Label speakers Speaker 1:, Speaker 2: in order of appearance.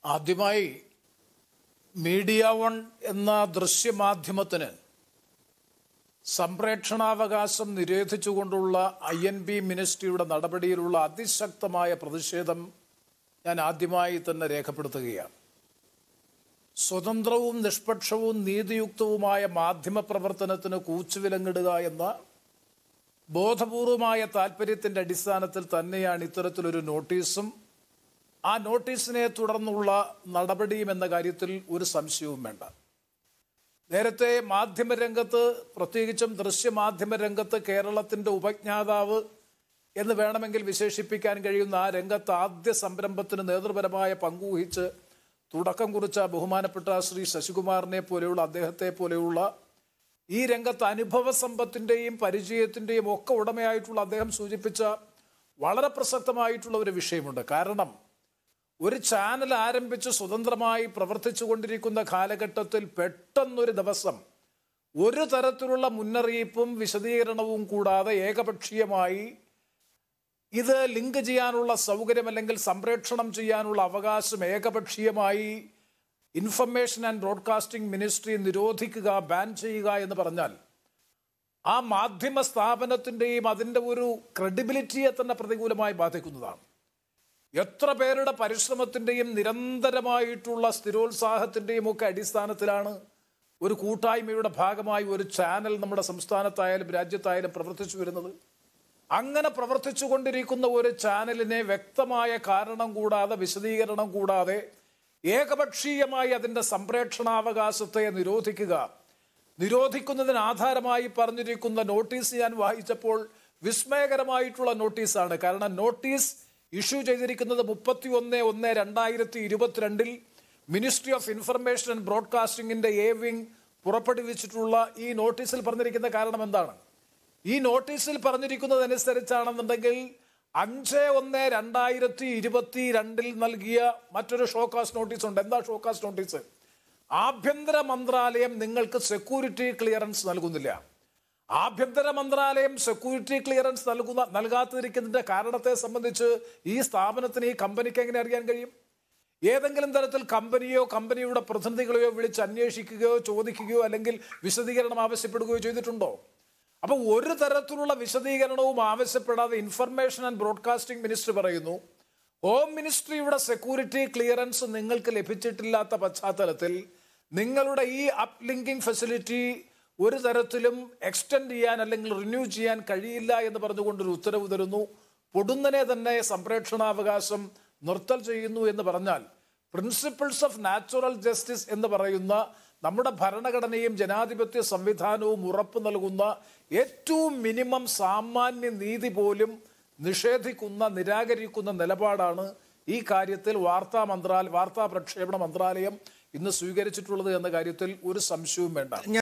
Speaker 1: ആദ്യമായി media one എന്ന ദൃശ്യമാധ്യമത്തിന് സംപ്രേക്ഷണാവകാശം നിരോധിച്ചുകൊണ്ടുള്ള ഐ എൻ ബി മിനിസ്ട്രിയുടെ നടപടിയിലുള്ള അതിശക്തമായ പ്രതിഷേധം ഞാൻ ആദ്യമായി തന്നെ രേഖപ്പെടുത്തുകയാണ് സ്വതന്ത്രവും നിഷ്പക്ഷവും നീതിയുക്തവുമായ മാധ്യമ പ്രവർത്തനത്തിന് കൂച്ചുവിലങ്ങിടുക എന്ന ബോധപൂർവമായ താല്പര്യത്തിന്റെ അടിസ്ഥാനത്തിൽ തന്നെയാണ് ഇത്തരത്തിലൊരു നോട്ടീസും ആ നോട്ടീസിനെ തുടർന്നുള്ള നടപടിയും എന്ന കാര്യത്തിൽ ഒരു സംശയവും വേണ്ട നേരത്തെ മാധ്യമരംഗത്ത് പ്രത്യേകിച്ചും ദൃശ്യമാധ്യമ രംഗത്ത് കേരളത്തിന്റെ ഉപജ്ഞാതാവ് എന്ന് വേണമെങ്കിൽ വിശേഷിപ്പിക്കാൻ കഴിയുന്ന ആ രംഗത്ത് ആദ്യ സംരംഭത്തിന് നേതൃപരമായ പങ്കുവഹിച്ച് തുടക്കം കുറിച്ച ബഹുമാനപ്പെട്ട ശ്രീ ശശികുമാറിനെ പോലെയുള്ള അദ്ദേഹത്തെ പോലെയുള്ള ഈ രംഗത്ത് അനുഭവ സമ്പത്തിന്റെയും പരിചയത്തിന്റെയും ഒക്കെ ഉടമയായിട്ടുള്ള അദ്ദേഹം സൂചിപ്പിച്ച വളരെ പ്രസക്തമായിട്ടുള്ള ഒരു വിഷയമുണ്ട് കാരണം ഒരു ചാനൽ ആരംഭിച്ച് സ്വതന്ത്രമായി പ്രവർത്തിച്ചു കൊണ്ടിരിക്കുന്ന കാലഘട്ടത്തിൽ പെട്ടെന്നൊരു ദിവസം ഒരു തരത്തിലുള്ള മുന്നറിയിപ്പും വിശദീകരണവും കൂടാതെ ഏകപക്ഷീയമായി ഇത് ലിങ്ക് ചെയ്യാനുള്ള സൗകര്യം അല്ലെങ്കിൽ സംപ്രേക്ഷണം ചെയ്യാനുള്ള അവകാശം ഏകപക്ഷീയമായി ഇൻഫർമേഷൻ ആൻഡ് ബ്രോഡ്കാസ്റ്റിംഗ് മിനിസ്ട്രി നിരോധിക്കുക ബാൻ ചെയ്യുക എന്ന് പറഞ്ഞാൽ ആ മാധ്യമ സ്ഥാപനത്തിന്റെയും അതിന്റെ ഒരു ക്രെഡിബിലിറ്റിയെ തന്നെ പ്രതികൂലമായി ബാധിക്കുന്നതാണ് എത്ര പേരുടെ പരിശ്രമത്തിന്റെയും നിരന്തരമായിട്ടുള്ള സ്ഥിരോത്സാഹത്തിന്റെയും ഒക്കെ അടിസ്ഥാനത്തിലാണ് ഒരു കൂട്ടായ്മയുടെ ഭാഗമായി ഒരു ചാനൽ നമ്മുടെ സംസ്ഥാനത്തായാലും രാജ്യത്തായാലും പ്രവർത്തിച്ചു വരുന്നത് അങ്ങനെ പ്രവർത്തിച്ചു കൊണ്ടിരിക്കുന്ന ഒരു ചാനലിനെ വ്യക്തമായ കാരണം കൂടാതെ വിശദീകരണം കൂടാതെ ഏകപക്ഷീയമായി അതിന്റെ സംപ്രേക്ഷണാവകാശത്തെ നിരോധിക്കുക നിരോധിക്കുന്നതിന് ആധാരമായി പറഞ്ഞിരിക്കുന്ന നോട്ടീസ് ഞാൻ വായിച്ചപ്പോൾ വിസ്മയകരമായിട്ടുള്ള നോട്ടീസാണ് കാരണം നോട്ടീസ് ഇഷ്യൂ ചെയ്തിരിക്കുന്നത് മുപ്പത്തി ഒന്ന് ഒന്ന് രണ്ടായിരത്തി ഇരുപത്തിരണ്ടിൽ മിനിസ്ട്രി ഓഫ് ഇൻഫർമേഷൻ ആൻഡ് ബ്രോഡ്കാസ്റ്റിംഗിന്റെ എ വിംഗ് പുറപ്പെടുവിച്ചിട്ടുള്ള ഈ നോട്ടീസിൽ പറഞ്ഞിരിക്കുന്ന കാരണം എന്താണ് ഈ നോട്ടീസിൽ പറഞ്ഞിരിക്കുന്നത് അനുസരിച്ചാണെന്നുണ്ടെങ്കിൽ അഞ്ച് ഒന്ന് രണ്ടായിരത്തി ഇരുപത്തി രണ്ടിൽ നൽകിയ മറ്റൊരു ഷോക്കാസ് നോട്ടീസ് ഉണ്ട് എന്താ ഷോക്കാസ് നോട്ടീസ് ആഭ്യന്തര മന്ത്രാലയം നിങ്ങൾക്ക് സെക്യൂരിറ്റി ക്ലിയറൻസ് നൽകുന്നില്ല ആഭ്യന്തര മന്ത്രാലയം സെക്യൂരിറ്റി ക്ലിയറൻസ് നൽകുന്ന നൽകാത്തിരിക്കുന്നതിന്റെ കാരണത്തെ സംബന്ധിച്ച് ഈ സ്ഥാപനത്തിന് ഈ കമ്പനിക്ക് എങ്ങനെ അറിയാൻ കഴിയും ഏതെങ്കിലും തരത്തിൽ കമ്പനിയോ കമ്പനിയുടെ പ്രതിനിധികളെയോ വിളിച്ച് അന്വേഷിക്കുകയോ ചോദിക്കുകയോ അല്ലെങ്കിൽ വിശദീകരണം ആവശ്യപ്പെടുകയോ ചെയ്തിട്ടുണ്ടോ അപ്പൊ ഒരു തരത്തിലുള്ള വിശദീകരണവും ആവശ്യപ്പെടാതെ ഇൻഫർമേഷൻ ആൻഡ് ബ്രോഡ്കാസ്റ്റിംഗ് മിനിസ്റ്റർ പറയുന്നു ഹോം മിനിസ്ട്രിയുടെ സെക്യൂരിറ്റി ക്ലിയറൻസ് നിങ്ങൾക്ക് ലഭിച്ചിട്ടില്ലാത്ത പശ്ചാത്തലത്തിൽ നിങ്ങളുടെ ഈ അപ് ലിങ്കിങ് ഫെസിലിറ്റി ഒരു തരത്തിലും എക്സ്റ്റെൻഡ് ചെയ്യാൻ അല്ലെങ്കിൽ റിന്യൂ ചെയ്യാൻ കഴിയില്ല എന്ന് പറഞ്ഞുകൊണ്ടൊരു ഉത്തരവ് തരുന്നു പൊടുന്നനെ തന്നെ സംപ്രേക്ഷണാവകാശം നിർത്തൽ ചെയ്യുന്നു എന്ന് പറഞ്ഞാൽ പ്രിൻസിപ്പിൾസ് ഓഫ് നാച്ചുറൽ ജസ്റ്റിസ് എന്ന് പറയുന്ന നമ്മുടെ ഭരണഘടനയും ജനാധിപത്യ സംവിധാനവും ഉറപ്പു നൽകുന്ന ഏറ്റവും മിനിമം സാമാന്യ നീതി പോലും നിഷേധിക്കുന്ന നിരാകരിക്കുന്ന നിലപാടാണ് ഈ കാര്യത്തിൽ വാർത്താ മന്ത്രാലയ വാർത്താ പ്രക്ഷേപണ മന്ത്രാലയം ഇന്ന് സ്വീകരിച്ചിട്ടുള്ളത് എന്ന കാര്യത്തിൽ ഒരു സംശയവും വേണ്ട